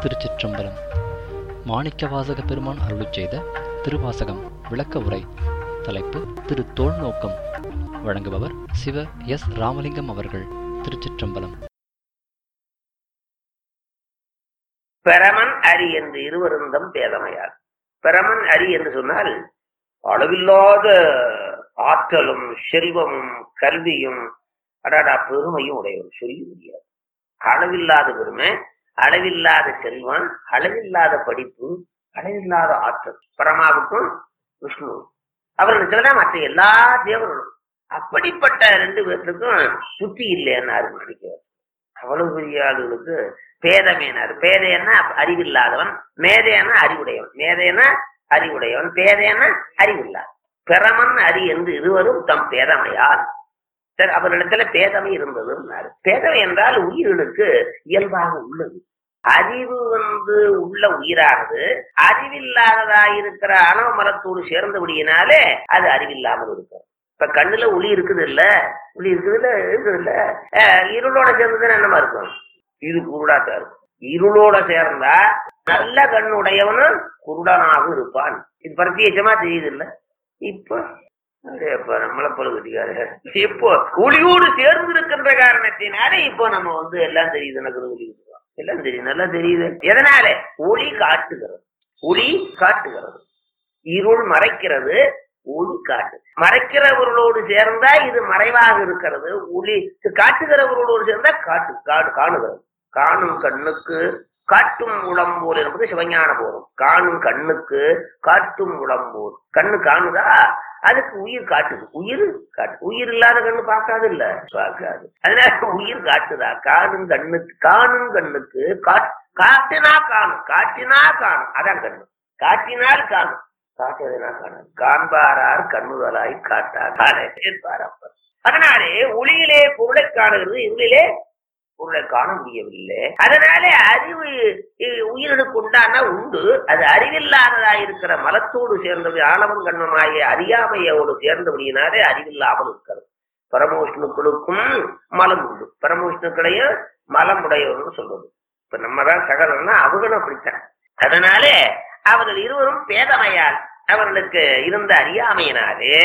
திருச்சிற்றம்பலம் மாணிக்கவாசக பெருமான் அருளிச் செய்த திருவாசகம் விளக்க உரை தலைப்பு திரு தோல்நோக்கம் வழங்குபவர் சிவ எஸ் ராமலிங்கம் அவர்கள் திருச்சிற்றம்பலம் பெரமன் அரி என்று இருவருந்தம் பேதமையார் பெரமன் அரி என்று சொன்னால் அளவில்லாத ஆற்றலும் செல்வமும் கல்வியும் அடாடா பெருமையும் உடையவர் சொல்லி முடியாது அளவில்லாத பெருமை அளவில்லாத செல்வம் அளவில்லாத படிப்பு அளவில்லாத ஆற்றல் பரமாவுக்கும் விஷ்ணு அவர்களுக்குதான் மற்ற எல்லா தேவர்களும் அப்படிப்பட்ட ரெண்டு பேர்த்துக்கும் புத்தி இல்லைன்னாரு மாணிக்கவர் அவ்வளவு பெரிய ஆளுகளுக்கு பேதமேனார் பேதையன்னா அறிவில்லாதவன் மேதையன்னா அறிவுடையவன் மேதையனா அறிவுடையவன் பேதையன்னா அறிவில்லாத பிரமன் அறி என்று இருவரும் தம் பேதமையால் சரி அவரிடத்துல பேதமை இருந்ததுன்னாரு பேதமை என்றால் உயிர்களுக்கு இயல்பாக உள்ளது அறிவு வந்து உள்ள உயிரானது அறிவில்லாததா இருக்கிற அணவ மரத்தோடு சேர்ந்தபடியினாலே அது அறிவில்லாமல் இருக்கும் இப்ப கண்ணுல ஒளி இருக்குது இல்ல ஒளி இருக்குது இல்ல இருக்குது இல்ல அஹ் இருளோட சேர்ந்ததுன்னா என்னமா இருக்கும் இது குருடாத்தான் இருக்கும் இருளோட சேர்ந்தா நல்ல கண்ணுடையவனும் குருடனாக இருப்பான் இது பிரத்யேகமா தெரியுது இல்ல இப்போ இப்ப நம்மள பழுகட்டிக்காரு இப்போ ஒளியோடு சேர்ந்து இருக்கின்ற காரணத்தினாலே இப்போ நம்ம வந்து எல்லாம் தெரியுது எனக்கு ஒளி எல்லாம் தெரியுது நல்லா தெரியுது எதனால ஒளி காட்டுகிறது ஒளி காட்டுகிறது இருள் மறைக்கிறது ஒளி காட்டு மறைக்கிறவர்களோடு சேர்ந்தா இது மறைவாக இருக்கிறது ஒளி காட்டுகிறவர்களோடு சேர்ந்தா காட்டு காடு காணுகிறது காணும் கண்ணுக்கு காட்டும் உடம்போல் என்பது சிவஞான போதும் காணும் கண்ணுக்கு காட்டும் உடம்போல் கண்ணு காணுதா அதுக்கு உயிர் காட்டுது உயிர் காட்டு உயிர் இல்லாத கண்ணு பார்க்காது இல்ல பார்க்காது அதனால உயிர் காட்டுதா காணும் கண்ணுக்கு காணும் கண்ணுக்கு காட்டினா காணும் காட்டினா காணும் அதான் கண்ணு காட்டினால் காணும் காட்டுவதனா காணும் காண்பாரார் கண்ணுதலாய் காட்டார் அப்பர் அதனாலே ஒளியிலே பொருளை காணுகிறது இருளிலே பொருளை காண முடியவில்லை அதனாலே அறிவு உயிரினுக்கு உண்டான உண்டு அது அறிவில்லாததா இருக்கிற மலத்தோடு சேர்ந்தது ஆணவம் கண்மமாகிய அறியாமையோடு சேர்ந்தபடியினாலே அறிவில்லாமல் இருக்கிறது பரமவிஷ்ணுக்களுக்கும் மலம் உண்டு பரமவிஷ்ணுக்களையும் மலம் உடையவர்னு சொல்றது இப்ப நம்ம தான் சகலன்னா அவர்களும் அப்படித்தான் அதனாலே அவர்கள் இருவரும் பேதமையால் அவர்களுக்கு இருந்த அறியாமையினாலே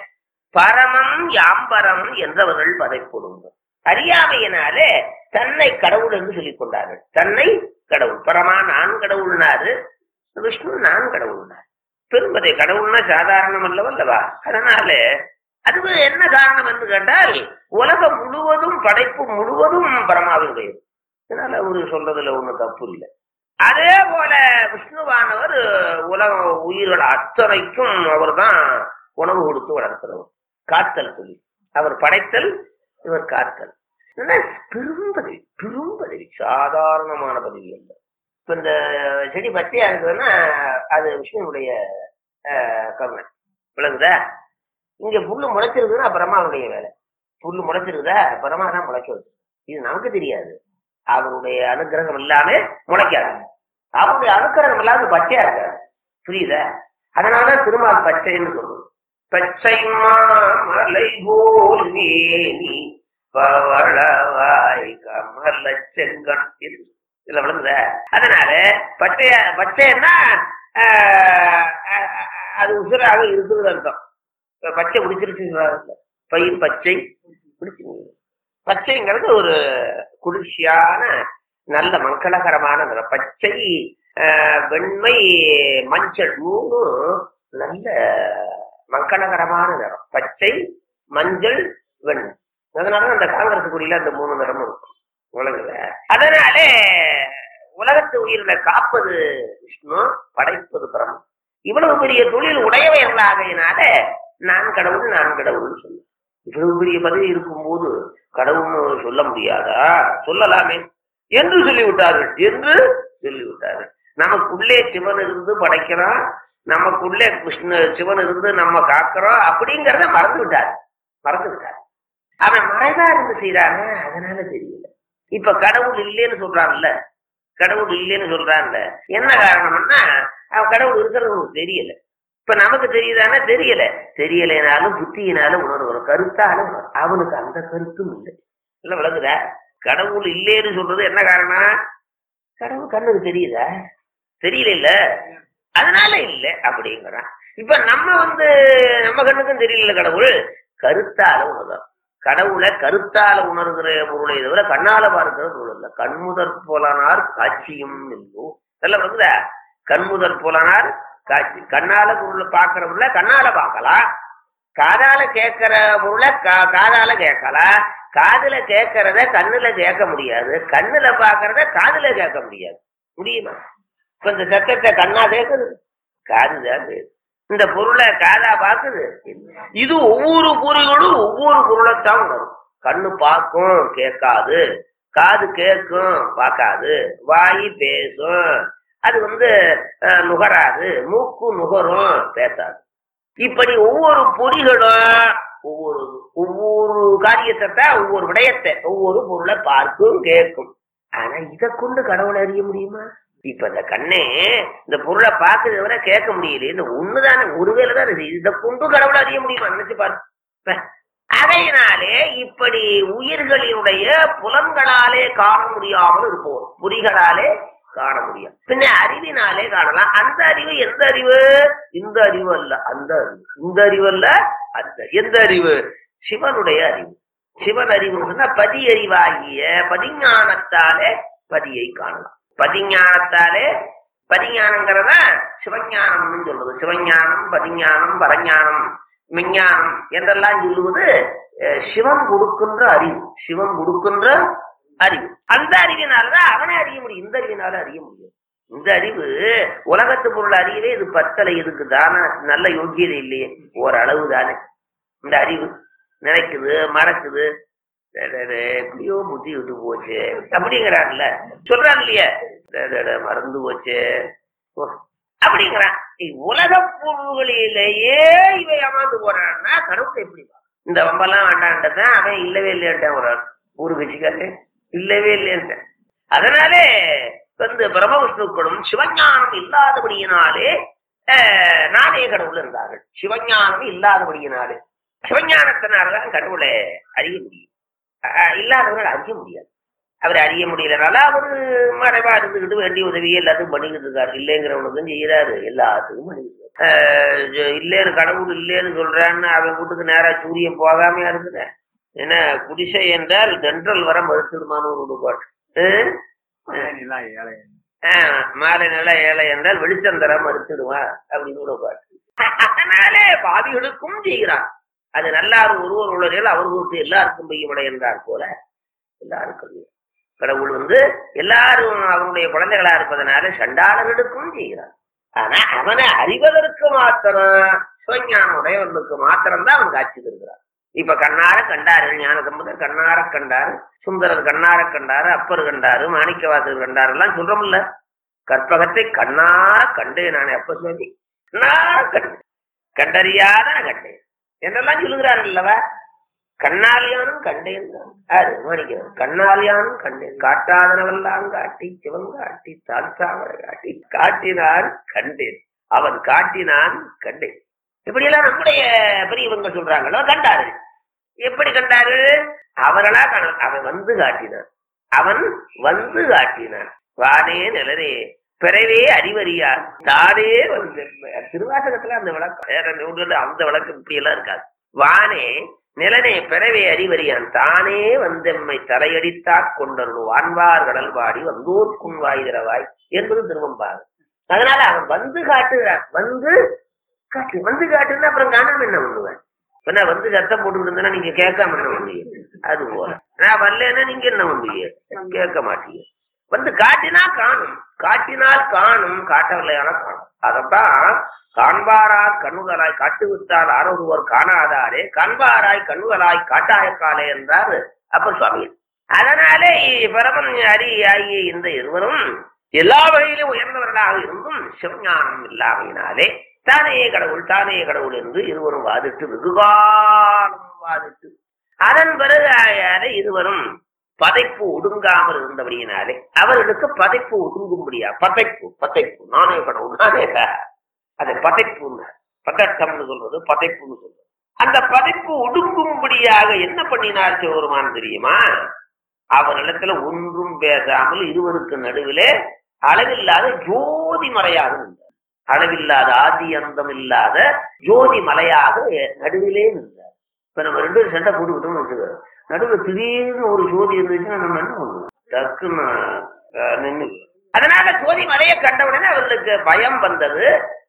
பரமம் யாம்பரம் என்றவர்கள் வதைப்படுங்க அறியாமையினாலே தன்னை கடவுள் என்று சொல்லிக் கொண்டார்கள் தன்னை கடவுள் பரமா நான் கடவுள்னாரு விஷ்ணு நான் கடவுள்னார் பெரும்பதை கடவுள்னா சாதாரணம் அல்லவல்லவா அதனால அது என்ன காரணம் என்று கேட்டால் உலகம் முழுவதும் படைப்பு முழுவதும் பரமாவினுடையது அதனால அவரு சொல்றதுல ஒண்ணு தப்பு இல்லை அதே போல விஷ்ணுவானவர் உலக உயிர்கள் அத்தனைக்கும் அவர் தான் உணவு கொடுத்து வளர்க்கிறவர் காத்தல் சொல்லி அவர் படைத்தல் இவர் காத்தல் பெரும்பதவி பெரும்பதவி சாதாரணமான பதவி அல்ல இப்ப இந்த செடி பச்சையா இருக்குதுன்னா அது விஷ்ணுனுடைய கருணை விளங்குதா இங்க புல்லு முளைச்சிருக்குதுன்னா பிரம்மாவுடைய வேலை புல்லு முளைச்சிருக்குதா பிரம்மா தான் முளைக்க வச்சு இது நமக்கு தெரியாது அவருடைய அனுகிரகம் இல்லாம முளைக்காது அவருடைய அனுகிரகம் இல்லாத பச்சையா இருக்காது புரியுதா அதனாலதான் திருமால் பச்சைன்னு சொல்றது பச்சை மாமலை போல் வேணி பவளவாய் கமல செங்கன் இதுல விளங்குத அதனால பச்சைய பச்சைன்னா அது உசுராக இருக்குது அர்த்தம் பச்சை பிடிச்சிருச்சு பயிர் பச்சை பிடிச்சு பச்சைங்கிறது ஒரு குளிர்ச்சியான நல்ல மங்களகரமான நிறம் பச்சை வெண்மை மஞ்சள் மூணு நல்ல மங்களகரமான நிறம் பச்சை மஞ்சள் வெண்மை அதனால அந்த காங்கிரஸ் குடியில அந்த மூணு நிறமும் இருக்கும் உலகத்துல அதனாலே உலகத்து உயிரில காப்பது விஷ்ணு படைப்பது பிரமம் இவ்வளவு பெரிய தொழில் உடையவர்களாகையினால நான் கடவுள் நான் கடவுள்னு சொல்ல இவ்வளவு பெரிய பதவி இருக்கும் போது கடவுள்னு சொல்ல முடியாதா சொல்லலாமே என்று சொல்லிவிட்டார்கள் என்று சொல்லிவிட்டார்கள் நமக்குள்ளே சிவன் இருந்து படைக்கிறான் நமக்குள்ளே கிருஷ்ண சிவன் இருந்து நம்ம காக்கிறோம் அப்படிங்கிறத மறந்து விட்டார் மறந்து விட்டார் அவன் மறைவா இருந்து செய்யறாங்க அதனால தெரியல இப்ப கடவுள் இல்லைன்னு சொல்றான்ல கடவுள் இல்லைன்னு சொல்றான்ல என்ன காரணம்னா அவன் கடவுள் இருக்கிறது தெரியல இப்ப நமக்கு தெரியுதானா தெரியல தெரியலைனாலும் புத்தியினாலும் உணர்வு கருத்தாலும் அவனுக்கு அந்த கருத்தும் இல்லை இல்ல விளங்குதா கடவுள் இல்லைன்னு சொல்றது என்ன காரணம் கடவுள் கண்ணுக்கு தெரியுதா தெரியல இல்ல அதனால இல்ல அப்படிங்கிறான் இப்ப நம்ம வந்து நம்ம கண்ணுக்கும் தெரியல கடவுள் கருத்தால உணர்தான் கடவுளை கருத்தால உணர்கிற பொருளை தவிர கண்ணால பார்க்கிற பொருள் இல்ல கண்முதற் புலனார் காட்சியும் இல்லோ இதெல்லாம் வருதா கண்முதற் புலனார் காட்சி கண்ணால பொருளை பார்க்கிற பொருளை கண்ணால பார்க்கலாம் காதால கேட்கிற பொருளை கா- காதால கேட்கலாம் காதுல கேட்கறத கண்ணுல கேட்க முடியாது கண்ணுல பாக்குறத காதுல கேட்க முடியாது முடியுமா இப்ப இந்த சத்தத்தை கண்ணா கேட்குது காதுதான் கேக்குது. இந்த பொருளை காதா பாக்குது இது ஒவ்வொரு பொருளும் ஒவ்வொரு பொருளைத்தான் உணரும் கண்ணு பார்க்கும் கேட்காது காது கேட்கும் பார்க்காது வாய் பேசும் அது வந்து அஹ், நுகராது மூக்கு நுகரும் பேசாது இப்படி ஒவ்வொரு பொறிகளும் ஒவ்வொரு ஒவ்வொரு காரியத்தை தான் ஒவ்வொரு விடயத்தை ஒவ்வொரு பொருளை பார்க்கும் கேட்கும் ஆனா இதை கொண்டு கடவுளை அறிய முடியுமா இப்ப இந்த கண்ணே இந்த பொருளை பார்க்கறத விட கேட்க முடியல இந்த ஒண்ணுதானே ஒருவேளை தான் இது இதை கொண்டு கடவுளை அறிய முடியுமா நினைச்சு பாரு ப. அதையினாலே இப்படி உயிர்களினுடைய புலன்களாலே காண முடியாமல் இருப்போம் புரிகளாலே காண முடியும் பின்ன அறிவினாலே காணலாம் அந்த அறிவு எந்த அறிவு இந்த அறிவு அல்ல அந்த அறிவு இந்த அறிவு அல்ல அந்த எந்த அறிவு சிவனுடைய அறிவு சிவன் அறிவுன்னு சொன்னா பதி அறிவாகிய பதிஞானத்தாலே பதியை காணலாம் பதிஞானத்தாலே பதிஞானங்கிறத சிவஞானம்னு சொல்றது சிவஞானம் பதிஞானம் பரஞானம் விஞ்ஞானம் என்றெல்லாம் சொல்லுவது அஹ், சிவன் கொடுக்கின்ற அறிவு சிவன் கொடுக்கின்ற அறிவு அந்த அறிவினால்தான் அவனை அறிய முடியும் இந்த அறிவினால அறிய முடியும் இந்த அறிவு உலகத்து பொருள் அறியவே இது பத்தலை இதுக்கு தானே நல்ல யோக்கியதை இல்லையே ஓரளவு தானே இந்த அறிவு நினைக்குது மறக்குது டே, டே, டே, எப்படியோ புத்தி விட்டு போச்சு அப்படிங்கிறான்ல சொல்றான் இல்லையா டே, டே, டே, மறந்து போச்சு ஓ, அப்படிங்கிறான் இ- உலகப் பொருள்களிலேயே இவை அமர்ந்து போறான்னா கடவுள் எப்படி பார்ப்பான்? இந்த வம்பெல்லாம் வேண்டான்ட்டதான் அவன் இல்லவே இல்லையான்ட்டான் ஒரு ஆள் ஊரு கட்சிக்காரு இல்லவே இல்லையான்ட்டான் அதனாலே வந்து பிரம்ம விஷ்ணுக்களும் சிவஞானம் இல்லாதபடியினாலே அஹ், நானே கடவுள் இருந்தார்கள் சிவஞானம் இல்லாதபடியினாலே சிவஞானத்தினால்தான் கடவுளை அறிய முடியும் அஹ், இல்லாதவர்கள் அறிய முடியாது அவர் அறிய முடியலனால அவரு மறைவா இருந்துக்கிட்டு வேண்டிய உதவியை எல்லாத்துக்கும் பண்ணிக்கிட்டு இருக்காரு இல்லைங்கிறவனுக்கும் செய்யறாரு எல்லாத்துக்கும் பண்ணிக்கிட்டு இருக்காரு. அஹ், ஜ- இல்லேன்னு கடவுள் இல்லேன்னு சொல்றான்னு அவன் வீட்டுக்கு நேரா சூரியன் போகாமையா இருக்குது என்ன குடிசை என்றால் தென்றல் வர மறுத்துடுமான ஒரு பாட்டு அஹ்? ஆஹ், மாலை நில ஏழை என்றால் வெளிச்சம் தர மறுத்துடுவான் அப்படின்னு ஒரு பாட்டு அதனாலே பாவிகளுக்கும் செய்கிறான் அது நல்லாரும் ஒருவர் உள்ளதில் அவர்களுக்கு எல்லாருக்கும் பெய்யவில்லை என்றார் போல எல்லாருக்கும் செய்கிறான். கடவுள் வந்து எல்லாரும் அவனுடைய குழந்தைகளா இருப்பதனால சண்டாளர்களுக்கும் செய்கிறான் ஆனா அவனை அறிவதற்கு மாத்திரம் சிவஞானம் உடையவர்களுக்கு மாத்திரம் தான் அவன் காட்சி தருகிறான் இப்ப கண்ணார கண்டாரு ஞான சம்பந்தர் கண்ணார கண்டாரு சுந்தரர் கண்ணார கண்டாரு அப்பர் கண்டாரு மாணிக்கவாசகர் கண்டாரு எல்லாம் சொல்றோம்ல கற்பகத்தை கண்ணார கண்டேன் நான் எப்ப சொல்லி கண்ணார கண்டேன் கண்டறியாத நான் கண்டேன் என்றெல்லாம் சொல்லுகிறார் அல்லவா கண்ணாலியானும் கண்டேன் யாரு மாணிக்கிறார் கண்ணாலியானும் கண்டேன் காட்டாதனவெல்லாம் காட்டி சிவன் காட்டி தாழ்த்தாமரை காட்டி காட்டினான் கண்டேன் அவன் காட்டினான் கண்டேன் இப்படியெல்லாம் நம்முடைய பெரியவங்க சொல்றாங்களோ கண்டாரு எப்படி கண்டாரு அவர்களா காண அவன் வந்து காட்டினான் அவன் வந்து காட்டினான் வானே நிலரே பிறவே அறிவறியார் தானே வந்து திருவாசகத்துல அந்த விளக்கம் வேற நூல்ல அந்த விளக்கம் இப்படி எல்லாம் இருக்காது வானே நிலனே பிறவே அறிவறியான் தானே வந்தெம்மை தலையடித்தாக் கொண்டருள் வான்வார் கடல் பாடி வந்தோர்க்கும் வாய்திரவாய் என்பது திருவம்பாடு அதனால அவன் வந்து காட்டுகிறான் வந்து காட்டு வந்து காட்டுன்னா அப்புறம் காணாம என்ன பண்ணுவேன் இப்ப நான் வந்து சத்தம் போட்டுக்கிட்டு இருந்தேன்னா நீங்க கேட்காம என்ன பண்ணுவீங்க அது போல நான் வரலன்னா நீங்க என்ன பண்ணுவீங்க கேட்க மாட்டீங்க வந்து காட்டினா காணும் காட்டினால் காணும் காட்டவில்லையான காணும் அதத்தான் காண்பாரார் கண்ணுகளாய் காட்டு விட்டால் ஆரோடுவர் காணாதாரே காண்பாராய் கண்ணுகளாய் காட்டாயக்காலே என்றார் அப்ப சுவாமி அதனாலே பரமன் அறி ஆகிய இந்த இருவரும் எல்லா வகையிலும் உயர்ந்தவர்களாக இருந்தும் சிவஞானம் இல்லாமையினாலே தானே கடவுள் தானே கடவுள் என்று இருவரும் வாதிட்டு வெகுகாலம் வாதிட்டு அதன் பிறகு ஆயாலே இருவரும் பதைப்பு ஒடுங்காமல் இருந்தபடியினாலே அவர்களுக்கு பதைப்பு ஒடுங்கும்படியா பதைப்பு பதைப்பு நானே கடவுள் நானே க- அது பதைப்பு பதட்டம்னு சொல்றது பதைப்புன்னு சொல்றது அந்த பதைப்பு ஒடுங்கும்படியாக என்ன பண்ணினார் சிவபெருமான் தெரியுமா அவரிடத்துல ஒன்றும் பேசாமல் இருவருக்கு நடுவிலே அளவில்லாத ஜோதி மலையாக நின்றார் அளவில்லாத ஆதி அந்தம் இல்லாத ஜோதி மலையாக நடுவிலே நின்றார் இப்ப நம்ம ரெண்டு பேரும் சண்டை போட்டுக்கிட்டோம்னு வச்சுக்கோ நடுவில் திடீர்னு ஒரு ஜோதி இருந்துச்சுன்னா நம்ம என்ன பண்ணுவோம் டக்குன்னு அஹ், நின்னு அதனால ஜோதி மலையை கண்ட உடனே அவர்களுக்கு பயம் வந்தது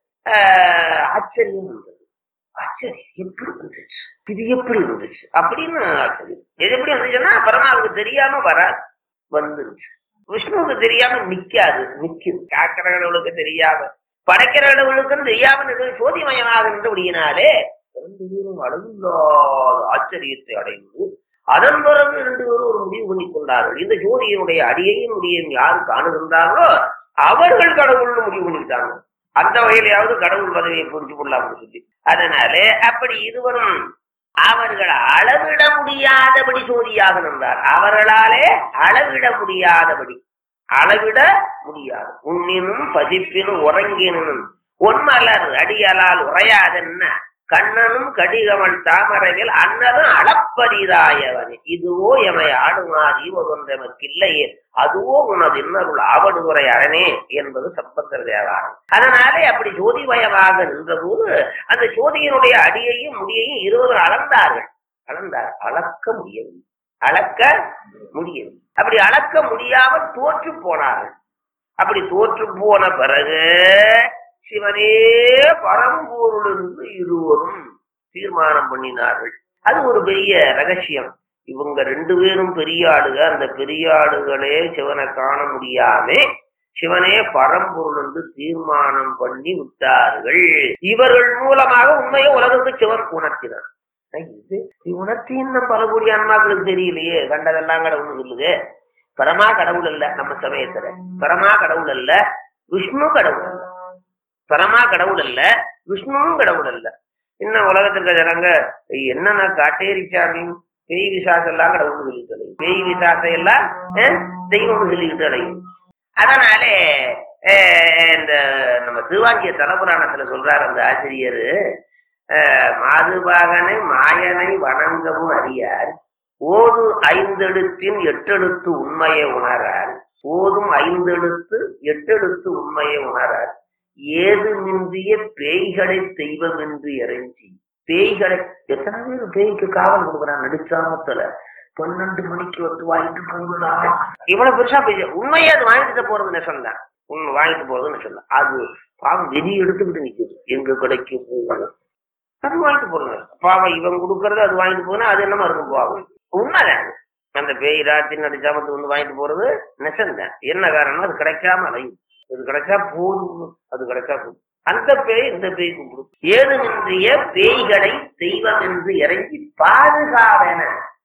ஆஹ், ஆச்சரியம் வந்தது ஆச்சரியம் எப்படி வந்துச்சு இது எப்படி வந்துச்சு அப்படின்னு ஆச்சரியம் இது எப்படி வந்துச்சுன்னா பரமாவுக்கு தெரியாம வராது வந்துருச்சு விஷ்ணுவுக்கு தெரியாம நிக்காது நிக்குது காக்கிற கடவுளுக்கு தெரியாம படைக்கிற கடவுளுக்கும் தெரியாம நின்று சோதிமயமாக நின்றபடியினாலே ரெண்டு பேரும் அளவில்லாத ஆச்சரியத்தை அடைந்து அதன் பிறகு ரெண்டு பேரும் ஒரு முடிவு பண்ணி கொண்டார்கள் இந்த ஜோதியினுடைய அடியையும் முடியும் யார் காணுகின்றார்களோ அவர்கள் கடவுள்னு முடிவு பண்ணிக்கிட்டாங்க அந்த வகையிலாவது கடவுள் பதவியை புரிஞ்சு கொள்ளலாம்னு சொல்லி அதனாலே அப்படி இருவரும் அவர்கள் அளவிட முடியாதபடி ஜோதியாக நின்றார் அவர்களாலே அளவிட முடியாதபடி அளவிட முடியாது உண்ணினும் பசிப்பினும் உறங்கினும் ஒன்மலர் அடியலால் உரையாதென்ன கண்ணனும் கடிகவன் தாமரையில் அன்னதும் அளப்பரிதாயவனே இதுவோ எமை ஆடுமாறி ஒன்றெமக்கில்லையே அதுவோ உனது இன்னருள் ஆவடுதுறை அரணே என்பது சம்பந்தர் தேவாரம் அதனாலே அப்படி ஜோதிமயமாக நின்றபோது அந்த ஜோதியினுடைய அடியையும் முடியையும் இருவரும் அளந்தார்கள் அளந்தார் அளக்க முடியவில்லை அளக்க முடியவில்லை அப்படி அளக்க முடியாமல் தோற்று போனார்கள் அப்படி தோற்று போன பிறகு சிவனே பரம்பொருள் என்று இருவரும் தீர்மானம் பண்ணினார்கள் அது ஒரு பெரிய ரகசியம் இவங்க ரெண்டு பேரும் பெரிய ஆளுக அந்த பெரிய ஆளுகளே சிவனை காண முடியாம சிவனே பரம்பொருள் என்று தீர்மானம் பண்ணி விட்டார்கள் இவர்கள் மூலமாக உண்மையை உலகத்துக்கு சிவன் உணர்த்தினார் இது உணர்த்தி இன்னும் பல கோடி அன்மாக்களுக்கு தெரியலையே கண்டதெல்லாம் கடவுள் சொல்லுது பரமா கடவுள் அல்ல நம்ம சமயத்துல பரமா கடவுள் அல்ல விஷ்ணு கடவுள் அல்ல பரமா கடவுள் அல்ல விஷ்ணுவும் கடவுள் அல்ல இன்னும் உலகத்திற்கு ஜனங்க என்னன்னா காட்டேரிச்சாமி பேய் விசாசம் எல்லாம் கடவுள் சொல்லிட்டு அலையும் பேய் விசாசம் எல்லாம் அஹ், தெய்வம் சொல்லிக்கிட்டு அலையும் அதனாலே அஹ், இந்த நம்ம திருவாங்கிய தலபுராணத்துல சொல்றாரு அந்த ஆசிரியர் மாதுபாகனை மாயனை வணங்கவும் அறியார் ஓது ஐந்தெழுத்தின் எட்டெழுத்து உண்மையை உணரார் ஓதும் ஐந்தெழுத்து எட்டெழுத்து உண்மையை உணரார் ஏது மின்றிய பேய்களை தெய்வமென்று இறைஞ்சி பேய்களை எத்தனை பேர் பேய்க்கு காவல் கொடுக்குறான் நடிச்சாமத்துல பன்னெண்டு மணிக்கு வந்து வாங்கிட்டு போகுதா இவ்வளவு பெருசா பேச உண்மையே அது வாங்கிட்டு போறது நெசம் தான் உண்மை வாங்கிட்டு போறது நெசம் தான் அது பாவம் வெறி எடுத்துக்கிட்டு நிக்குது எங்க கடைக்கு போகணும் அது வாங்கிட்டு போறது பாவம் இவன் கொடுக்கறது அது வாங்கிட்டு போனா அது என்னமா இருக்கும் பாவம் உண்மைதான் அந்த பேய் ராத்திரி நடிச்சாமத்து வந்து வாங்கிட்டு போறது நெசம்தான் என்ன காரணம் அது கிடைக்காம அலையும் இது கிடைச்சா போதும் அது கிடைச்சா போதும் அந்த பேய் இந்த பேய் கும்பிடும் ஏதுமின்றிய பேய்களை தெய்வம் என்று இறங்கி பாதுகாவன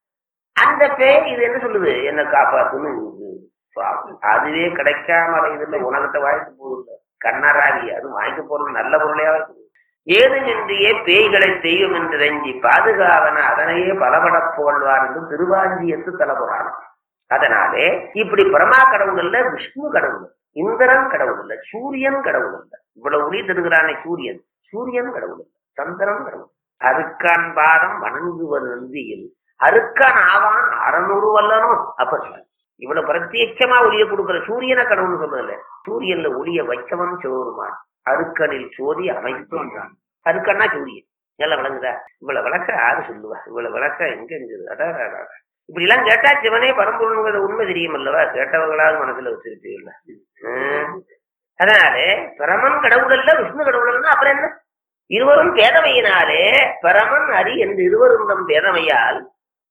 அந்த பேய் இது என்ன சொல்லுது என்ன காப்பாத்துன்னு இது. பாவம். அதுவே கிடைக்காம அலையுதுல உனக்கிட்ட வாங்கிட்டு போகுது கண்ணராகி அது வாங்கிட்டு போறது நல்ல பொருளையா இருக்குது ஏதுமின்றிய பேய்களை தெய்வம் என்று இறங்கி பாதுகாவன அதனையே பலபடப் புகழ்வார் என்று திருவாஞ்சியத்து தலபுராணம் அதனாலே இப்படி பிரமா கடவுள் இல்ல விஷ்ணு கடவுள் இந்திரன் கடவுள் இல்ல சூரியன் கடவுள் இல்ல இவ்வளவு ஒளி தருகிறானே சூரியன் சூரியன் கடவுள் இல்ல சந்திரன் கடவுள் அருக்கான் பாதம் வணங்குவது நந்தியில் அருக்கான் ஆவான் அறநூறு வல்லனும் அப்ப சொல்ல இவ்வளவு பிரத்யட்சமா ஒளிய கொடுக்கிற சூரியனை கடவுள்னு சொல்றதில்ல சூரியன்ல ஒளிய வைச்சவன் சிவருமான் அருக்கனில் சோதி அமைத்தான் அருக்கன்னா சூரியன் எல்லாம் விளங்குதா இவ்வளவு விளக்க யாரு சொல்லுவா இவ்வளவு விளக்க எங்க இருக்குது அடா அடா, அடா. இப்படி எல்லாம் கேட்டா சிவனே பரம்பொருளுங்கிறது உண்மை தெரியும் அல்லவா கேட்டவங்களாவது மனசுல வச்சிருக்கீங்களா ஹம். அதனாலே பரமன் கடவுள் அல்ல விஷ்ணு கடவுள் அல்ல அப்புறம் என்ன இருவரும் பேதமையினாலே பரமன் ஹரி என்று இருவரும் தம் பேதமையால்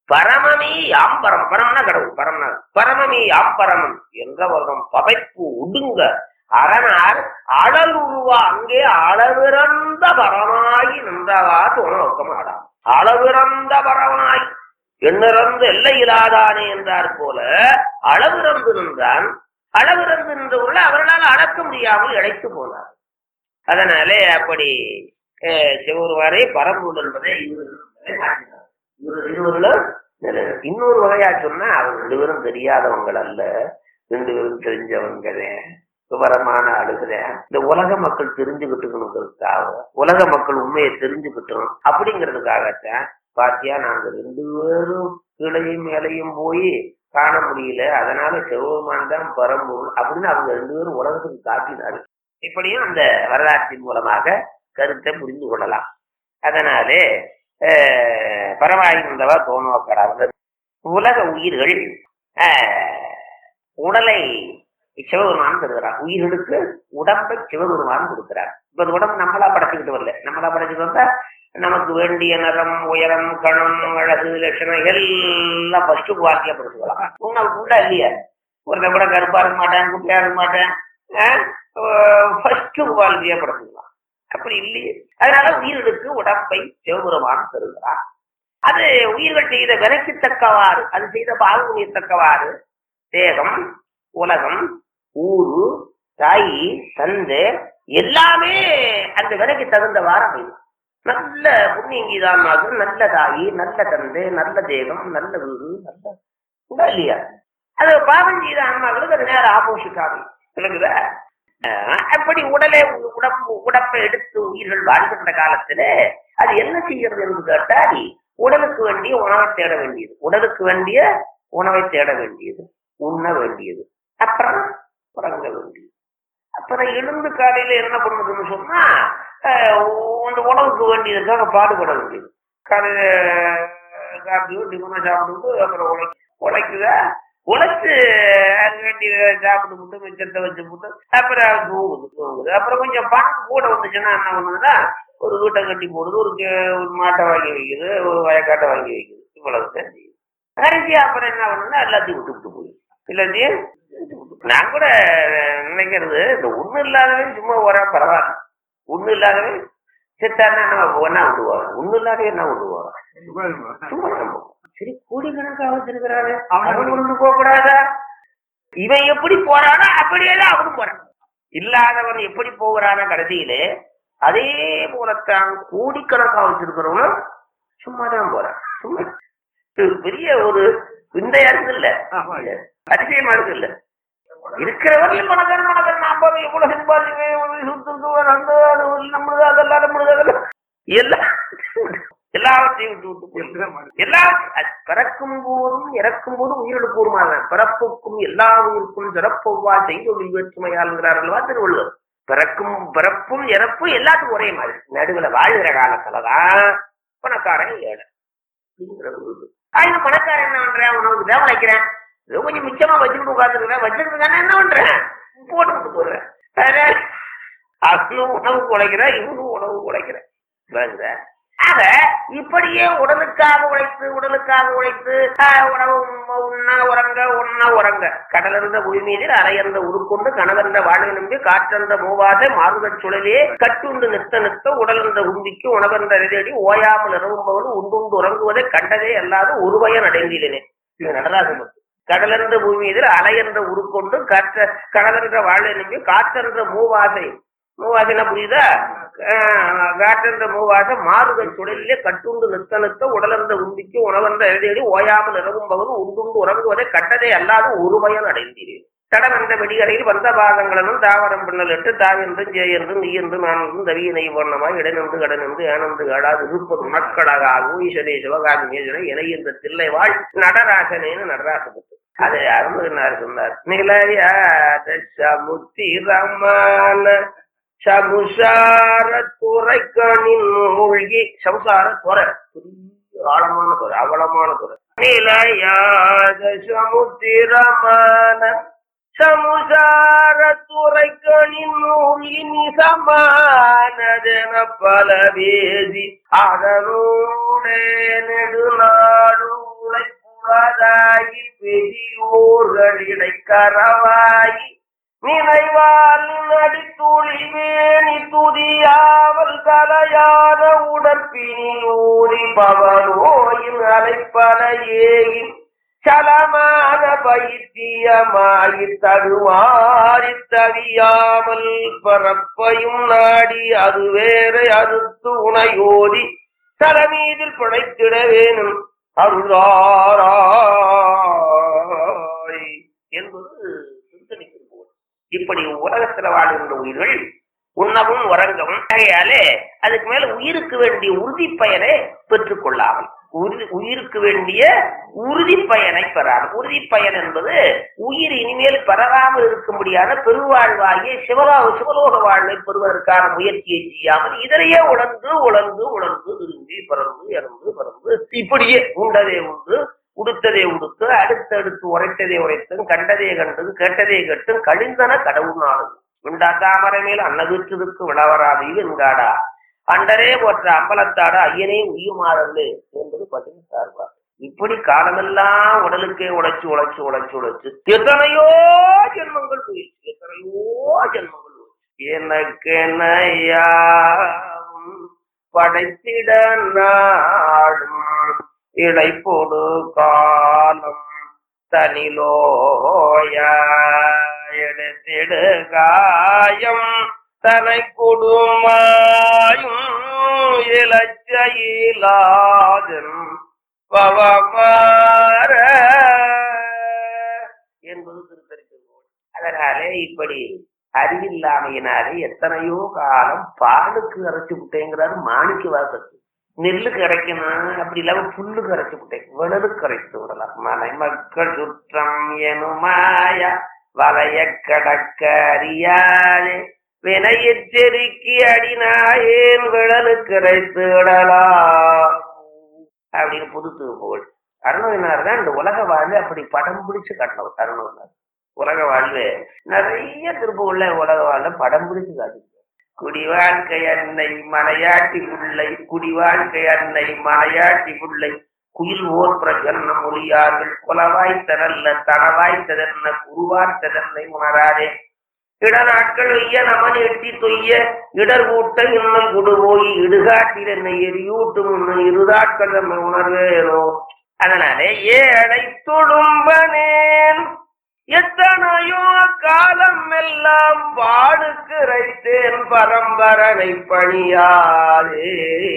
பரமமே யாம் பரம் பரம்னா கடவுள் பரம்னா பரமமே யாம் பரமம் எங்க வருடம் பகைப்பு ஒடுங்க அரணார் அடல் உருவா அங்கே அளவிறந்த பரமாகி நின்றவா தோணோக்கமாடாம் அளவிறந்த பரமாய் எண்ணிறந்து எல்லை இல்லாதானே என்றார் போல அளவிறந்து நின்றான் அளவிறந்து நின்றவர்களை அவர்களால் அளக்க முடியாமல் இழைத்து போனார் அதனாலே அப்படி அஹ், சிவருமாரே பரம்பொருள் என்பதை இருவர் இருவர்களும் நிறைவேறும். இன்னொரு வகையா சொன்னா அவங்க ரெண்டு பேரும் தெரியாதவங்கள் அல்ல ரெண்டு பேரும் தெரிஞ்சவங்களே விவரமான ஆளுகிற இந்த உலக மக்கள் தெரிஞ்சுக்கிட்டுங்கிறதுக்காக உலக மக்கள் உண்மையை தெரிஞ்சுக்கிட்டோம் அப்படிங்கிறதுக்காகத்தான் பாத்தியா நாங்க ரெண்டு பேரும் கீழையும் மேலையும் போய் காண முடியல அதனால சிவபெருமான் தான் பரம்பொருள் அப்படின்னு அவங்க ரெண்டு பேரும் உலகத்துக்கு காட்டினாரு இப்படியும் அந்த வரலாற்றின் மூலமாக கருத்தை புரிந்து கொள்ளலாம் அதனாலே அஹ், பரவாயிருந்தவா தோணுவக்கடாது உலக உயிர்கள் அஹ், உடலை சிவபெருமான் தருகிறார் உயிர்களுக்கு உடம்பை சிவபெருமான் கொடுக்கிறார் இப்ப இந்த உடம்பு நம்மளா படைச்சுக்கிட்டு வரல நம்மளா படைச்சிட்டு வந்தா நமக்கு வேண்டிய நிறம் உயரம் கணம் அழகு லட்சணம் எல்லாம் ஃபர்ஸ்ட் குவாலிட்டியா படுத்துக்கலாம் உங்களுக்கு உண்டா இல்லையா ஒருத்தன் கூட கருப்பா இருக்க மாட்டேன் குட்டியா இருக்க மாட்டேன் ஃபர்ஸ்ட் குவாலிட்டியா படுத்துக்கலாம் அப்படி இல்லையே அதனால உயிர்களுக்கு உடம்பை சிவபெருமான் தருகிறார் அது உயிர்கள் செய்த விலைக்கு தக்கவாறு அது செய்த பாகுனிய தக்கவாறு தேகம் உலகம் ஊரு தாய் தந்தை எல்லாமே அந்த விலைக்கு தகுந்தவாறு அமையும் நல்ல புண்ணியங்கீதானாக நல்ல தாய் நல்ல தந்தை நல்ல தேகம் நல்ல வீடு நல்ல உண்டா இல்லையா அது பாவம் செய்த ஆன்மாக்களுக்கு அது நேரம் ஆப்போசிட் ஆகும் விளங்குதா அஹ் அப்படி உடலை உடம்பு உடம்பை எடுத்து உயிர்கள் வாழ்கின்ற காலத்துல அது என்ன செய்கிறது என்று கேட்டால் உடலுக்கு வேண்டிய உணவை தேட வேண்டியது உடலுக்கு வேண்டிய உணவை தேட வேண்டியது உண்ண வேண்டியது அப்புறம் உறங்க வேண்டியது அப்புறம் எழுந்து காலையில என்ன பண்ணுதுன்னு சொன்னா அஹ், அந்த உணவுக்கு வேண்டியதுக்காக பாடுபட வேண்டியது காலையில காப்பியோ டிஃபனோ சாப்பிட்டு அப்புறம் உழைக்க உழைக்குதா உழைச்சு அது வேண்டிய சாப்பிட்டு போட்டு மிச்சத்தை வச்சு போட்டு அப்புறம் தூங்குது தூங்குது அப்புறம் கொஞ்சம் பணம் கூட வந்துச்சுன்னா என்ன பண்ணுதுன்னா ஒரு வீட்டை கட்டி போடுது ஒரு கே- ஒரு மாட்டை வாங்கி வைக்குது ஒரு வயக்காட்டை வாங்கி வைக்குது இவ்வளவு தான் செய்யுது கடைசி அப்புறம் என்ன பண்ணுன்னா எல்லாத்தையும் விட்டு விட்டு போகுது எல்லாத்தையும் விட்டு விட்டு- நான் கூட நினைக்கிறது இந்த ஒண்ணு இல்லாதவன் சும்மா வர பரவாயில்ல ஒண்ணு இல்லாதவன் செத்தாருன்னா என்ன ஒன்னா விடுவாங்க ஒண்ணு இல்லாதவன் என்ன விடுவாங்க சும்மா நம்ம சரி கோடிக்கணக்கா வச்சிருக்கிறாரு அவன் கொண்டு போக கூடாதா இவன் எப்படி போறானோ அப்படியே தான் அவனும் போறான் இல்லாதவன் எப்படி போகிறான கடைசியிலே அதே போலத்தான் கோடிக்கணக்கா வச்சிருக்கிறவனும் சும்மா தான் போறான் சும்மா இது பெரிய ஒரு விந்தையா இருக்கு இல்ல அதிசயமா இருக்கு இல்ல இருக்கிறவரையும் பணக்காரன் பணக்காரன் நாற்பது எவ்வளவு சம்பாதிக்க சுத்து அந்த அது நம்மளுது அதெல்லாம் நம்மளுது அதெல்லாம் எல்லாம் எல்லாவற்றையும் விட்டு விட்டு போய் எல்லாம் அது பிறக்கும் போதும் இறக்கும் போதும் உயிரிழப்பு உருமாக பிறப்புக்கும் எல்லா உயிருக்கும் சிறப்பொவ்வா செய்தொழில் வேற்றுமையாளுங்கிறார் அல்லவா திருவள்ளுவர் பிறக்கும் பிறப்பும் இறப்பும் எல்லாத்துக்கும் ஒரே மாதிரி நடுவுல வாழ்கிற காலத்துலதான் பணக்காரன் ஏழை அப்படிங்கிற ஒரு இது. ஆ, இந்த பணக்காரன் என்ன பண்றேன் உனக்கு தான் உழைக்கிறேன் ஏதோ கொஞ்சம் மிச்சமா வச்சுக்கிட்டு உட்காந்துருக்கேன் வச்சிருக்கானே என்ன பண்றேன் போட்டு விட்டு போடுறேன் அதனால அவனும் உணவு உழைக்கிறேன் இவனும் உணவு உழைக்கிறேன் பாருங்க ஆக இப்படியே உடலுக்காக உழைத்து உடலுக்காக உழைத்து ஆஹ், உணவு உண்ண உறங்க உண்ண உறங்க கடலிருந்த பூமியில் அலையர்ந்த உருக்கொண்டு கணவர்ந்த வாழ்வை நம்பி காற்றந்த மூவாத மாறுதற் சுழலே கட்டுண்டு நித்த நித்த உடலிருந்த உந்திக்கு உணவர்ந்த தேடி ஓயாமல் இறங்கும்போது உண்டுண்டு உறங்குவதை கண்டதே அல்லாது ஒரு பயன் அடைந்திலேனே இது நடராஜன் கடலென்ற பூமியில் அலையென்ற உருக்கொண்டு காற்ற கடலென்ற வாழை நம்பி காற்றென்ற மூவாசை மூவாசைனா புரியுதா ஆஹ் காற்றென்ற மூவாசை மாறுதல் சுடலிலே கட்டுண்டு நித்த நித்த உடலர்ந்த உந்திக்கு உணவர்ந்த எழுதி ஓயாமல் இறங்கும்பவன் உண்டுண்டு உறங்குவதை கட்டதை அல்லாத ஒரு பயன் அடைந்தீர்கள் கடவென்ற வெடிகரையில் வந்த பாதங்களும் தாவரம் பின்னல் எட்டு தாவென்றும் ஜெயென்றும் நீ என்றும் நான் என்றும் தவியனை வண்ணமாய் இடனென்று கடனென்று ஏனென்று கேடாது இருப்பது உனக்கடகாகும் ஈசனே சிவகாமியேசனை இலை என்ற தில்லை வாழ் நடராசனேன்னு நடராசபுத்து அது அருமகனார் சொன்னார் நிலையாத சமுத்திரமான சமுசார துறைக்கணின் மூழ்கி சமுசார துறை பெரிய ஆழமான துறை அவலமான துறை நிலையாத சமுத்திரமான சமுசார துறைக்கணின் மூழ்கி நிசமானதென பல வேதி அதனோடே நெடுநாடு உழைப்புறதாகி பெரியோர்களிடை கரவாயி நினைவால் நடித்துளி வேணி துதியாவல் கலையான உடற்பினி ஊறி பவனோயின் அலைப்பல ஏயின் சலமான பைத்தியமாயி தடுமாறி தவியாமல் பரப்பையும் நாடி அது வேற அறுத்து உனையோதி தலமீதில் பிழைத்திட வேணும் அருளாராய் என்பது சிந்தனைக்கு போல் இப்படி உலகத்தில் வாழ்கின்ற உயிர்கள் உண்ணவும் உறங்கவும் ஆகையாலே அதுக்கு மேல உயிருக்கு வேண்டிய உறுதி பயனை பெற்றுக் கொள்ளாமல் உறுதி உயிருக்கு வேண்டிய உறுதி பயனை பெறாமல் உறுதி பயன் என்பது உயிர் இனிமேல் பெறாமல் இருக்கும்படியான பெருவாழ்வாகிய சிவலோக சிவலோக வாழ்வை பெறுவதற்கான முயற்சியை செய்யாமல் இதனையே உணர்ந்து உணர்ந்து உணர்ந்து விரும்பி பிறந்து இறந்து பிறந்து இப்படியே உண்டதே உண்டு உடுத்ததே உடுத்து அடுத்தடுத்து உரைத்ததே உரைத்தும் கண்டதே கண்டது கேட்டதே கேட்டும் கழிந்தன கடவுள் நாளும் உண்டா தாமரை மேல் அன்னவிற்றிருக்கு விளவராது வெண்காடா அண்டரே போற்ற அம்பலத்தாட ஐயனே உயுமாறல்லு என்பது பதிவு சார்பார் இப்படி காலமெல்லாம் உடலுக்கே உழைச்சு உழைச்சு உழைச்சு உழைச்சு எத்தனையோ ஜென்மங்கள் போயிடுச்சு எத்தனையோ ஜென்மங்கள் போயிடுச்சு எனக்கெனையாவும் படைத்திட நாடும் இடைப்போடு காலம் தனிலோயா எடுத்திடு காயம் தனை கொடுமாயும் இலச்சையிலாதன் பவமாற என்பது திருத்தரிக்கும் அதனாலே இப்படி அறிவில்லாமையினாலே எத்தனையோ காலம் பாலுக்கு அரைச்சு விட்டேங்கிறாரு மாணிக்க வாசத்து நெல்லுக்கு அரைக்கணும் அப்படி இல்லாம புல்லுக்கு அரைச்சு விட்டேன் விடலுக்கு அரைத்து விடலாம் மலை மக்கள் சுற்றம் எனுமாய வளைய கடக்க அறியாதே வினையெச்சரிக்கை அடினாயேன் விழலுக்கு அரைத்து விடலாம் அப்படின்னு புது திருப்புகழ் அருணவினார் தான் இந்த உலக வாழ்வு அப்படி படம் பிடிச்சு காட்டினவர் அருணவினார் உலக வாழ்வு நிறைய திருப்புகள்ல உலக வாழ்வு படம் பிடிச்சு காட்டி குடி வாழ்க்கை அன்னை மலையாட்டி புள்ளை குடி வாழ்க்கை அன்னை மலையாட்டி புள்ளை குயில் ஓர் பிரஜன்ன மொழியார்கள் குலவாய்த்ததல்ல தனவாய்த்ததென்ன குருவார்த்ததென்னை உணராதே இடநாட்கள் வைய நமன் எட்டி தொய்ய இடர் கூட்ட இன்னும் குடுபோய் இடுகாட்டில் என்னை எரியூட்டும் இன்னும் இருதாட்கள் நம்மை உணர்வேனோ அதனாலே ஏழை தொழும்பனேன் எத்தனையோ காலம் எல்லாம் பாடுக்கு ரைத்தேன் பரம்பரனை பணியாதே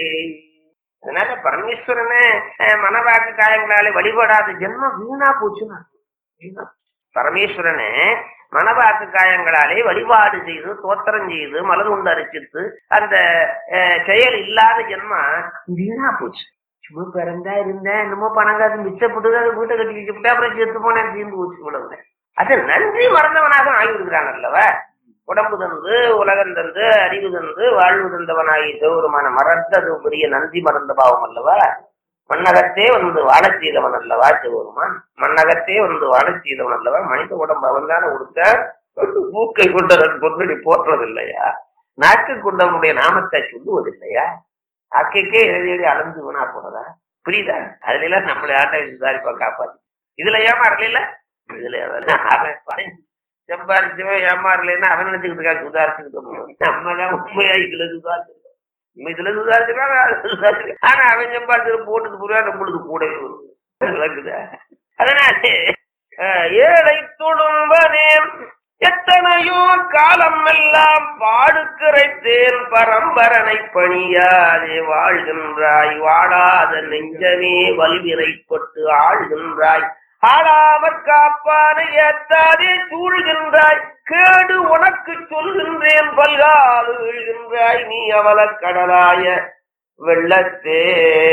அதனால பரமேஸ்வரனை அஹ், மனவாக்கு காயங்களாலே வழிபடாத ஜென்மம் வீணா போச்சுன்னா வீணா. பரமேஸ்வரனை மனவாக்கு காயங்களாலே வழிபாடு செய்து தோத்திரம் செய்து மலர் உண்டு அரிச்சித்து அந்த அஹ், செயல் இல்லாத ஜென்மா வீணா போச்சு சும்மா பிறந்தா இருந்தேன் என்னமோ பணம் காசு மிச்சப்பட்டு அது வீட்டை கட்டி வச்சுட்டு அப்புறம் செத்து போனேன் தீர்ந்து போச்சு இவ்வளவு அது நன்றி மறந்தவனாக ஆகிவிடுகிறான் அல்லவா உடம்பு தந்து உலகம் தந்து அறிவு தந்து வாழ்வு தந்தவனாகி சிவபெருமான மறந்தது பெரிய நன்றி மறந்த பாவம் அல்லவா மன்னகத்தே வந்து வாழச் செய்தவன் அல்லவா சிவபெருமான் மன்னகத்தே வந்து வாழச் செய்தவன் அல்லவா மனித உடம்பு அவன் தானே கொடுத்த மூக்கை கொண்டவன் கொண்டு போற்றுறது இல்லையா நாக்கு கொண்டவனுடைய நாமத்தை சொல்லுவதில்லையா அக்கைக்கே எழுதி அளந்து வீணா போறதா புரியுதா அதுல எல்லாம் நம்மளை ஆட்டை சுதாரிப்பா காப்பாத்து இதுல ஏமாறல இதுல அவன் பணம் சம்பாரிச்சவன் ஏமாறலைன்னா அவன் நினைச்சுக்கிட்டு இருக்கா சுதாரிச்சுக்கிட்டு நம்ம தான் உண்மையா இதுல சுதாரிச்சிருக்கோம் நம்ம இதுல சுதாரிச்சிருக்காங்க அதுல சுதாரிச்சிருக்காங்க ஆனா அவன் சம்பாரிச்சு போட்டது புரியா நம்மளுக்கு கூடவே வரும் விளக்குதா அதனால அஹ், ஏழை துடும்பனேன் எத்தனையோ காலம் எல்லாம் பாடுக்கிறைத்தேன் பரம்பரனை பணியாதே வாழ்கின்றாய் வாழாத நெஞ்சமே வல்விரைப்பட்டு ஆழ்கின்றாய் ஆளாமற் காப்பானை ஏத்தாதே சூழ்கின்றாய் கேடு உனக்கு சொல்கின்றேன் பல்கால் வீழ்கின்றாய் நீ அவல கடலாய வெள்ளத்தே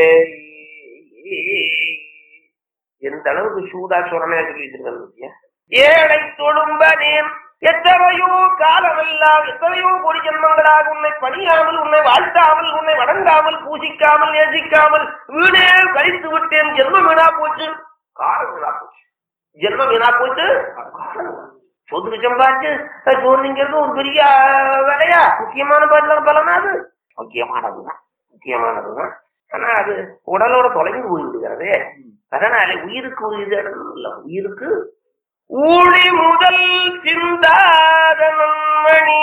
எந்த அளவுக்கு சூடா சுரணை சொல்லி வச்சிருக்காங்க பாத்தியா? ஏழை தொழும்பனேன் எத்தனையோ காலமெல்லாம் எத்தனையோ கோடி ஜென்மங்களாக உன்னை பணியாமல் உன்னை வாழ்த்தாமல் உன்னை வணங்காமல் பூசிக்காமல் நேசிக்காமல் வீணே கழித்து விட்டேன் ஜென்மம் வீணா போச்சு காலம் வீணா போச்சு ஜென்மம் வீணா போச்சு சொத்துக்கு சம்பாதிச்சு சோறுங்கிறது ஒரு பெரிய அஹ், வேலையா முக்கியமான பதில பலனா அது முக்கியமானதுதான் முக்கியமானதுதான் ஆனா அது உடலோட தொலைந்து போய்விடுகிறது அதனால உயிருக்கு உயிர் இல்ல உயிருக்கு ஊழி முதல் சிந்தாத நன்மணி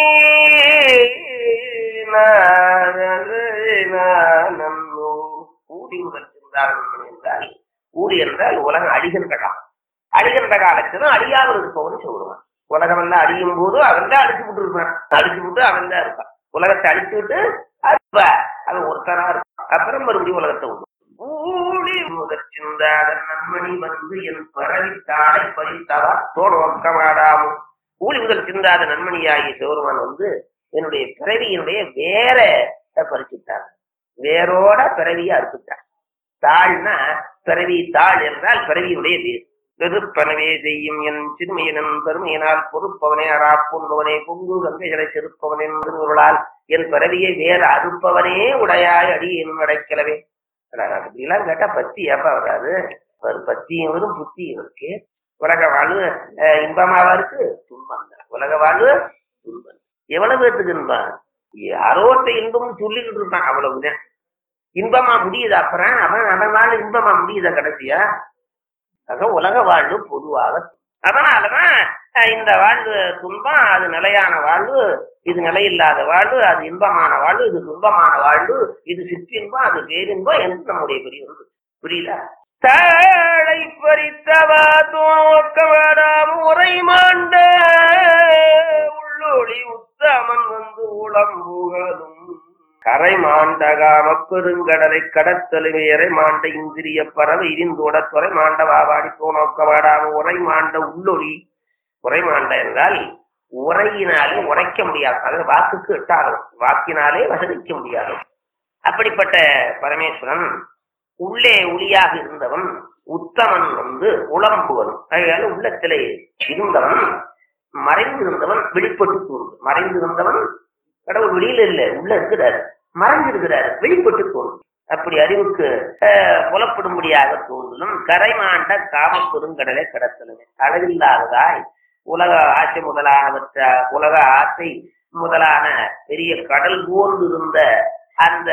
நன்னோ. ஊழி முதல் சிந்தாத நன்மணி என்றால் ஊழி என்றால் உலகம் அழிகின்ற காலம் அழிகின்ற காலத்திலும் அழியாமல் இருப்பவன் சொல்லுவான் உலகம் எல்லாம் அழியும் போது அவன் தான் அழிச்சு விட்டு இருப்பான் அழிச்சு விட்டு அவன் தான் இருப்பான் உலகத்தை அழிச்சு விட்டு அப்ப அவன் ஒருத்தனா இருப்பான் அப்புறம் மறுபடியும் உலகத்தை விடும் ஊழி முதற் சிந்தாத நன்மணி வந்து என் பரவி தாடை பறித்தவா தோடு ஒக்கமாடாமும் ஊழி முதல் சிந்தாத நன்மணியாகிய சிவருமான் வந்து என்னுடைய பிறவியினுடைய வேற பறிச்சுட்டாங்க வேரோட பிறவியை அறுத்துட்டாங்க தாழ்னா பிறவி தாழ் என்றால் பிறவியுடைய வேர் வெறுப்பனவே செய்யும் என் சிறுமையனன் பெருமையினால் பொறுப்பவனே அறாப்புண்பவனே பொங்கு கங்கைகளை செருப்பவனே திருவுருளால் என் பிறவியை வேற அறுப்பவனே உடையாய் அடி என் அடைக்கலவே அப்படிலாம் கேட்டா பத்தி ஏப்பா வராது ஒரு பத்தியும் வரும் புத்தியும் இருக்கு உலக வாழ்வு அஹ், இன்பமாவா இருக்கு துன்பம் தான் உலக வாழ்வு துன்பம் எவ்வளவு பேத்துக்கு இன்பம் யாரோ ஒருத்தன் இன்பம்னு சொல்லிக்கிட்டு இருப்பான் அவ்வளவுதான் இன்பமா முடியுது அப்புறம் அவன் அவன் வாழ் இன்பமா முடியுதா கடைசியா ஆக உலக வாழ்வு பொதுவாக அதனாலதான் அஹ், இந்த வாழ்வு துன்பம் அது நிலையான வாழ்வு இது நிலையில்லாத வாழ்வு அது இன்பமான வாழ்வு இது துன்பமான வாழ்வு இது சிற்றின்பம் அது பேரின்பம் என்று நம்முடைய பெரிய புரியுதா தாழை பறித்தவா தோக்கவடாம் உரை மாண்ட உள்ளொளி உத்தமன் வந்து உளம் புகழும் கரை மாண்ட காம பெருங்கடலை கடத்தலுமே இறை மாண்ட இந்திரிய பறவை இரிந்தோட துறை மாண்ட வாவாடி தோணோக்க வாடாம உரை மாண்ட உள்ளொளி உரை மாண்ட என்றால் உரையினாலே உரைக்க முடியாது அதாவது வாக்குக்கு எட்டாகும் வாக்கினாலே வசதிக்க முடியாது அப்படிப்பட்ட பரமேஸ்வரன் உள்ளே ஒளியாக இருந்தவன் உத்தமன் வந்து உளம்புவன் அதனால உள்ளத்திலே இருந்தவன் மறைந்திருந்தவன் வெளிப்பட்டு தோன்று மறைந்திருந்தவன் கடவுள் வெளியில இல்ல உள்ள இருக்கிறார் மறைஞ்சிருக்கிறார் வெளிப்பட்டு தோன்றும் அப்படி அறிவுக்கு அஹ், புலப்படும்படியாக தோன்றலும் கரைமாண்ட காம பெருங்கடலை கடத்தலுமே அளவில்லாததாய் உலக ஆசை முதலானவற்ற உலக ஆசை முதலான பெரிய கடல் போன்று இருந்த அந்த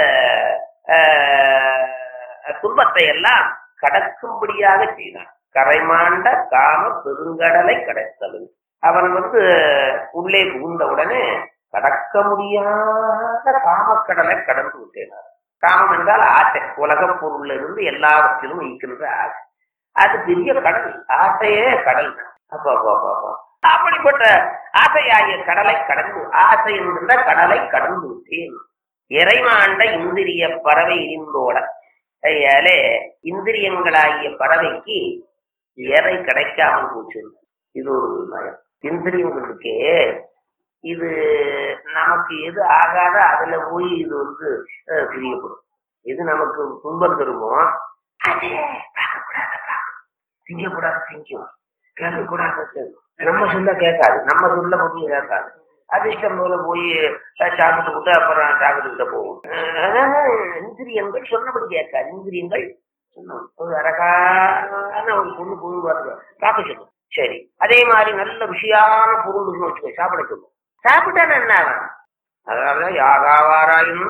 அஹ், துன்பத்தை எல்லாம் கடக்கும்படியாக செய்தான் கரைமாண்ட காம பெருங்கடலை கடத்தலும் அவன் வந்து உள்ளே புகுந்த உடனே கடக்க முடியாத காமக்கடலை கடந்து விட்டேனார் காமம் என்றால் ஆசை உலகப் பொருள்ல இருந்து எல்லாவற்றிலும் ஈக்கின்ற ஆசை அது பெரிய கடல் ஆசையே கடல் தான். அப்பா, அப்பா, அப்பா, அப்பா. அப்படிப்பட்ட ஆசையாகிய கடலை கடந்து ஆசை என்கின்ற கடலை கடந்து விட்டேன் இறைமாண்ட இந்திரிய பறவை இருந்தோட கையாலே இந்திரியங்களாகிய பறவைக்கு இறை கிடைக்காமல் போச்சு இது ஒரு நயம் இந்திரியங்களுக்கு இது நமக்கு எது ஆகாத அதுல போய் இது வந்து அஹ், பிரியப்படும் எது நமக்கு துன்பம் தருமோ அது பார்க்கக்கூடாது பார்க்கும். திங்கக்கூடாது திங்கும் கேட்கக்கூடாது கேட்கும். நம்ம சொல்ல கேட்காது நம்ம சொல்ல முடியும் கேட்காது அதிர்ஷ்டம் போல போய் அஹ், சாப்பிட்டு விட்டு அப்புறம் சாப்பிட்டுக்கிட்ட போகும் அஹ், அதாவது இந்திரியங்கள் சொன்னபடி கேட்காது இந்திரியங்கள் சொன்னபடி ஒரு அழகான ஒரு பொண்ணு பொண்ணு வருது சாப்பிட சொல்லும் சரி அதே மாதிரி நல்ல ருசியான பொருள்னு வச்சுக்கோ சாப்பிட சொல்லும் சாப்பிட்டா என்ன ஆகும் அதனால யாகாவாராயினும்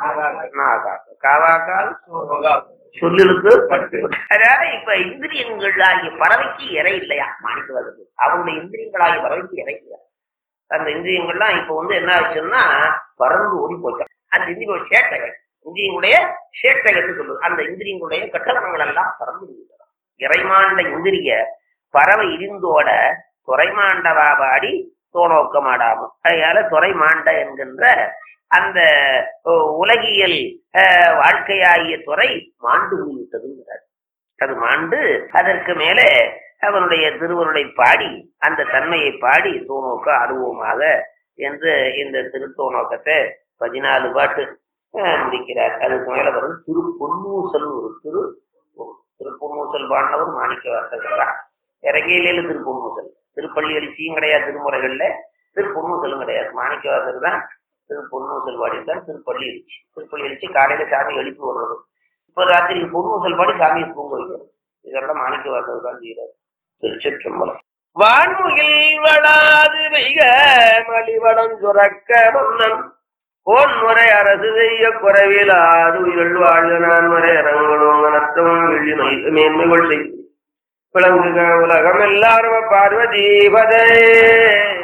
காவாக்கால் சொல்லுக்கு அதாவது இப்ப இந்திரியங்கள் ஆகிய பறவைக்கு இறை இல்லையா மாணிக்க வருது அவங்களுடைய இந்திரியங்கள் ஆகிய பறவைக்கு இறை இல்லையா அந்த இந்திரியங்கள்லாம் இப்ப வந்து என்ன ஆச்சுன்னா பறந்து ஓடி போச்சான் அந்த இந்திரிய சேட்டைகள் இந்திரியங்களுடைய சேட்டைகள் சொல்லுது அந்த இந்திரியங்களுடைய கட்டணங்கள் எல்லாம் பறந்து விடுகிறார் இறைமாண்ட இந்திரிய பறவை இருந்தோட துறைமாண்டவாபாடி தோணோக்கமாடாமல் அதனால துறைமாண்ட என்கின்ற அந்த ஓ, உலகியல் அஹ், வாழ்க்கையாகிய துறை மாண்டு விட்டதுங்கிறார் அது மாண்டு அதற்கு மேலே அவனுடைய திருவருளை பாடி அந்த தன்மையை பாடி தோணோக்க அனுபவமாக என்று இந்த திருத்தோணோக்கத்தை பதினாலு பாட்டு அஹ், முடிக்கிறார் அதுக்கு மேல வரும் திரு பொன்னூசல் ஒரு திரு திருப்பொன்னூசல் பாடினவர் மாணிக்க வாசகர் தான் இறங்கையில திருப்பொன்னூசல் திருப்பள்ளி எழுச்சியும் கிடையாது திருமுறைகள்ல திருப்பொன்னூசலும் கிடையாது மாணிக்க வாசகர் தான் திருப்பொன்னூசல் பாடித்தான் திருப்பள்ளி எழுச்சி திருப்பள்ளி எழுச்சி காலையில சாமி எழுப்பி விடுறது இப்ப ராத்திரி பொன்னூசல் பாடி சாமியை தூங்க வைக்கிறது இதெல்லாம் மாணிக்க வாசகர் தான் செய்யறாரு திருச்சிற்றம்பலம் வான்முகில் வளாது வைக மலிவடம் சுரக்க மன்னன் போன் முறை அரசு செய்ய குறைவிலாது உயிர் வாழ்க நான் முறை அரங்களும் நத்தம் மேன்மைகள் செய்து விளங்குக உலகம் எல்லாரும் பார்வதி பதே